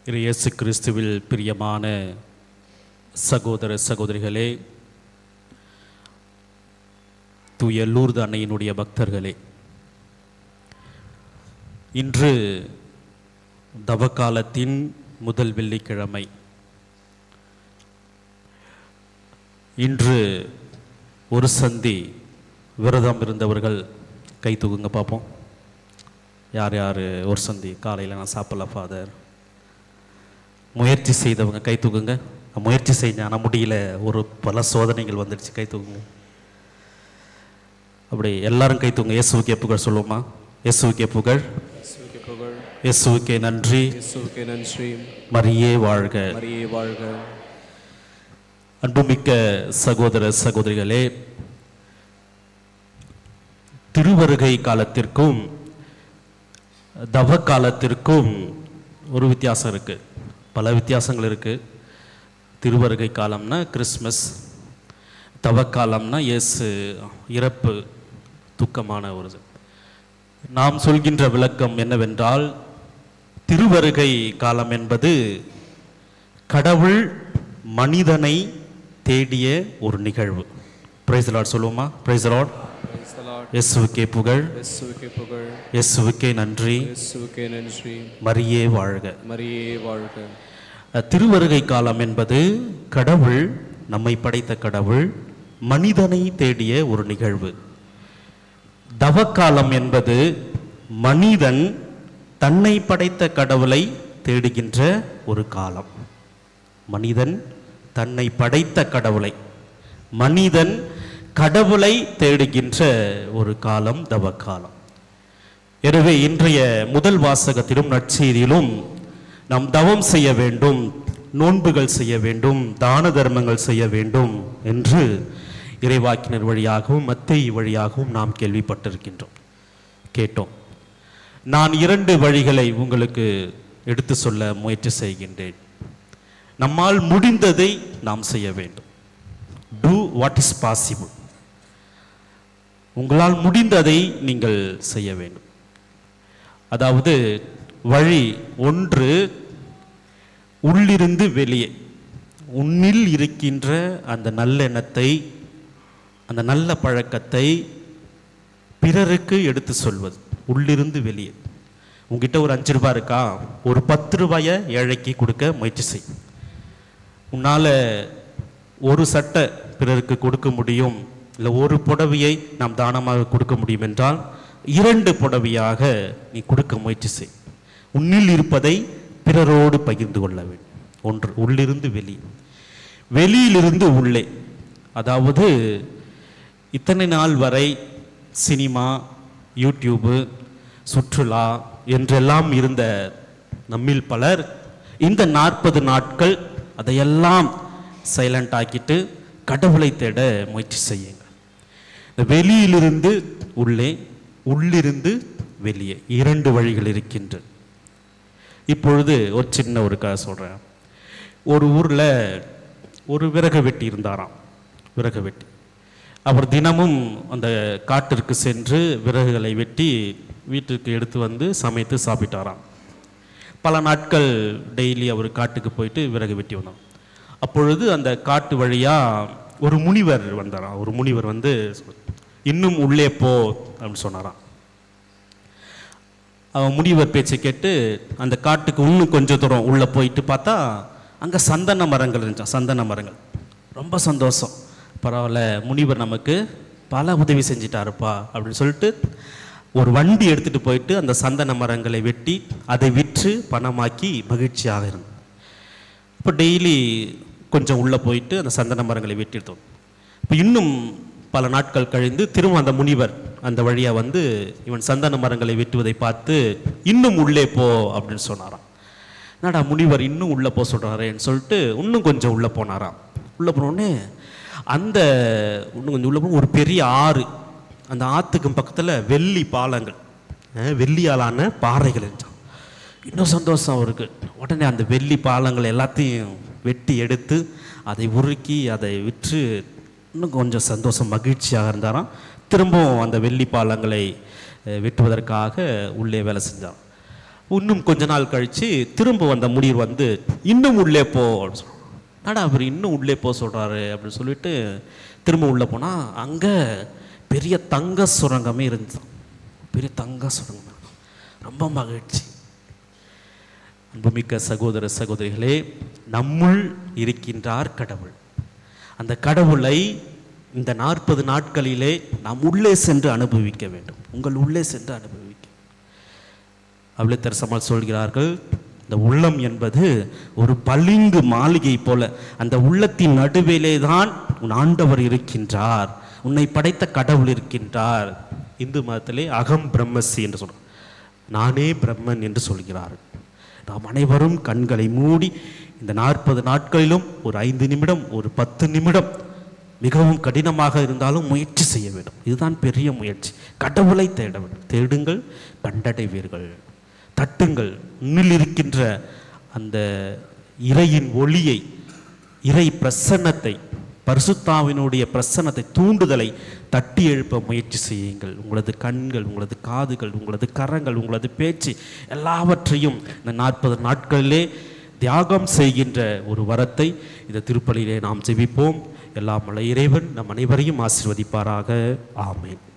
இரு இயேசு கிறிஸ்துவில் பிரியமான சகோதர சகோதரிகளே தூய லூர்து அன்னையினுடைய பக்தர்களே இன்று தவக்காலத்தின் முதல் வெள்ளிக்கிழமை இன்று ஒரு சந்தி விரதம் இருந்தவர்கள் கை தூக்குங்க பார்ப்போம் யார் யார் ஒரு சந்தி காலையில் நான் சாப்பிடல ஃபாதர் முயற்சி செய்தவங்க கை தூக்குங்க நான் முயற்சி செஞ்சேன் ஆனால் முடியல ஒரு பல சோதனைகள் வந்துடுச்சு கை தூக்குங்க அப்படி எல்லாரும் கை தூங்க இயேசுவுக்கே புகழ் சொல்லுவோமா இயேசுவுக்கே புகழ் இயேசுவுக்கே புகழ் இயேசுவுக்கே நன்றி இயேசுவுக்கே நன்றி மரியே வாழ்க மரியே வாழ்க அன்புமிக்க சகோதர சகோதரிகளே திருவருகை காலத்திற்கும் தவ காலத்திற்கும் ஒரு வித்தியாசம் இருக்கு பல வித்தியாசங்கள் இருக்கு திருவருகை காலம்னா கிறிஸ்மஸ் தவக்காலம்னா இயேசு இறப்பு துக்கமான ஒரு இது. நாம் சொல்கின்ற விளக்கம் என்னவென்றால் திருவருகை காலம் என்பது கடவுள் மனிதனை தேடிய ஒரு நிகழ்வு பிரைஸ் லார்ட் சொல்லுவோமா praise lord Praise the Lord. இயேசுவுக்கே புகழ் இயேசுவுக்கே புகழ் இயேசுவுக்கே நன்றி இயேசுவுக்கே நன்றி மரியே வாழ்க மரியே வாழ்க அஹ், திருவருகை காலம் என்பது கடவுள் நம்மை படைத்த கடவுள் மனிதனை தேடிய ஒரு நிகழ்வு தவக்காலம் என்பது மனிதன் தன்னை படைத்த கடவுளை தேடுகின்ற ஒரு காலம் மனிதன் தன்னை படைத்த கடவுளை மனிதன் கடவுளை தேடுகின்ற ஒரு காலம் தவக்காலம் எனவே இன்றைய முதல் வாசகத்திலும் நற்செய்தியிலும் நாம் தவம் செய்ய வேண்டும் நோன்புகள் செய்ய வேண்டும் தான தர்மங்கள் செய்ய வேண்டும் என்று இறைவாக்கினர் வழியாகவும் மத்தேயு வழியாகவும் நாம் கேள்விப்பட்டிருக்கின்றோம் கேட்டோம் நான் இரண்டு வழிகளை உங்களுக்கு எடுத்து சொல்ல முயற்சி செய்கின்றேன் நம்மால் முடிந்ததை நாம் செய்ய வேண்டும் டூ வாட் இஸ் பாசிபிள் உங்களால் முடிந்ததை நீங்கள் செய்ய வேண்டும் அதாவது வழி ஒன்று உள்ளிருந்து வெளியே உன்னில் இருக்கின்ற அந்த நல்லெண்ணத்தை அந்த நல்ல பழக்கத்தை பிறருக்கு எடுத்து சொல்வது உள்ளிருந்து வெளியே உங்ககிட்ட ஒரு அஞ்சு ரூபாய் இருக்கா ஒரு பத்து ரூபாயை ஏழைக்கு கொடுக்க முயற்சி செய் உன்னால் ஒரு சட்டை பிறருக்கு கொடுக்க முடியும் இல்லை ஒரு புடவையை நாம் தானமாக கொடுக்க முடியும் என்றால் இரண்டு புடவையாக நீ கொடுக்க முயற்சி செய் உன்னில் இருப்பதை பிறரோடு பகிர்ந்து கொள்ள வேண்டும் ஒன்று உள்ளிருந்து வெளியே வெளியிலிருந்து உள்ளே அதாவது இத்தனை நாள் வரை சினிமா யூடியூபு சுற்றுலா என்றெல்லாம் இருந்த நம்மில் பலர் இந்த நாற்பது நாட்கள் அதையெல்லாம் சைலண்ட் ஆக்கிட்டு கடவுளை தேட முயற்சி செய்யுங்க இந்த வெளியிலிருந்து உள்ளே உள்ளிருந்து வெளியே இரண்டு வழிகள் இருக்கின்றன இப்பொழுது ஒரு சின்ன ஒரு கதை சொல்கிறேன் ஒரு ஊரில் ஒரு விறகு வெட்டி இருந்தாராம் விறகு வெட்டி அவர் தினமும் அந்த காட்டிற்கு சென்று விறகுகளை வெட்டி வீட்டுக்கு எடுத்து வந்து சமைத்து சாப்பிட்டாராம் பல நாட்கள் டெய்லி அவர் காட்டுக்கு போயிட்டு விறகு வெட்டி வந்தார் அப்பொழுது அந்த காட்டு வழியாக ஒரு முனிவர் வந்தாராம் ஒரு முனிவர் வந்து இன்னும் உள்ளே போ அப்படின்னு சொன்னாராம் அவன் முனிவர் பேச்சை கேட்டு அந்த காட்டுக்கு இன்னும் கொஞ்சம் தூரம் உள்ளே போயிட்டு பார்த்தா அங்கே சந்தன மரங்கள் இருந்துச்சாம் சந்தன மரங்கள் ரொம்ப சந்தோஷம் பரவாயில்ல முனிவர் நமக்கு பல உதவி செஞ்சிட்டாருப்பா அப்படின்னு சொல்லிட்டு ஒரு வண்டி எடுத்துகிட்டு போயிட்டு அந்த சந்தன மரங்களை வெட்டி அதை விற்று பணமாக்கி மகிழ்ச்சியாக இருந்தார் இப்போ டெய்லி கொஞ்சம் உள்ளே போயிட்டு அந்த சந்தன மரங்களை வெட்டி எடுத்தோம் இப்போ இன்னும் பல நாட்கள் கழிந்து திரும்ப அந்த முனிவர் அந்த வழியாக வந்து இவன் சந்தன மரங்களை வெட்டுவதை பார்த்து இன்னும் உள்ளே போ அப்படின்னு சொன்னாராம் என்னடா முனிவர் இன்னும் உள்ளே போக சொல்கிறாரேன்னு சொல்லிட்டு இன்னும் கொஞ்சம் உள்ளே போனாராம் உள்ளே போனோடனே அந்த இன்னும் கொஞ்சம் உள்ளே போன ஒரு பெரிய ஆறு அந்த ஆற்றுக்கு பக்கத்தில் வெள்ளி பாலங்கள் அஹ், வெள்ளியாலான பாறைகள் இருந்துச்சான் இன்னும் சந்தோஷம் அவருக்கு உடனே அந்த வெள்ளி பாலங்கள் எல்லாத்தையும் வெட்டி எடுத்து அதை உருக்கி அதை விற்று இன்னும் கொஞ்சம் சந்தோஷம் மகிழ்ச்சியாக இருந்தாராம் திரும்பவும் அந்த வெள்ளி பாலங்களை அஹ், வெட்டுவதற்காக உள்ளே வேலை செஞ்சான் இன்னும் கொஞ்ச நாள் கழித்து திரும்ப வந்த முனிவர் வந்து இன்னும் உள்ளே போ அப்படின்னு சொல்றாரு. என்னடா அவர் இன்னும் உள்ளே போக சொல்கிறாரு அப்படின்னு சொல்லிட்டு திரும்ப உள்ளே போனால் அங்கே பெரிய தங்க சுரங்கமே இருந்துச்சு பெரிய தங்க சுரங்கம் ரொம்ப மகிழ்ச்சி அன்புமிக்க சகோதர சகோதரிகளே நம்முள் இருக்கின்றார் கடவுள் அந்த கடவுளை இந்த நாற்பது நாட்களிலே நாம் உள்ளே சென்று அனுபவிக்க வேண்டும் உங்கள் உள்ளே சென்று அனுபவிக்க அவ்வளத்தரசமால் சொல்கிறார்கள் இந்த உள்ளம் என்பது ஒரு பளிங்கு மாளிகை போல அந்த உள்ளத்தின் நடுவிலே தான் உன் ஆண்டவர் இருக்கின்றார் உன்னை படைத்த கடவுள் இருக்கின்றார் இந்து மதத்திலே அகம் பிரம்மசி என்று சொல்றார் நானே பிரம்மன் என்று சொல்கிறார்கள் நாம் அனைவரும் கண்களை மூடி இந்த நாற்பது நாட்களிலும் ஒரு ஐந்து நிமிடம் ஒரு பத்து நிமிடம் மிகவும் கடினமாக இருந்தாலும் முயற்சி செய்ய வேண்டும் இதுதான் பெரிய முயற்சி கடவுளை தேட வேண்டும் தேடுங்கள் கண்டடைவீர்கள் தட்டுங்கள் உன்னில் இருக்கின்ற அந்த இறையின் ஒளியை இறை பிரசன்னத்தை பரிசுத்தாவினுடைய பிரசன்னத்தை தூண்டுதலை தட்டி எழுப்ப முயற்சி செய்யுங்கள் உங்களது கண்கள் உங்களது காதுகள் உங்களது கரங்கள் உங்களது பேச்சு எல்லாவற்றையும் இந்த நாற்பது நாட்களிலே தியாகம் செய்கின்ற ஒரு வரத்தை இந்த திருப்பலியிலே நாம் ஜெபிப்போம் எல்லாம் மலை இறைவன் நம் அனைவரையும் ஆசீர்வதிப்பாராக ஆமென்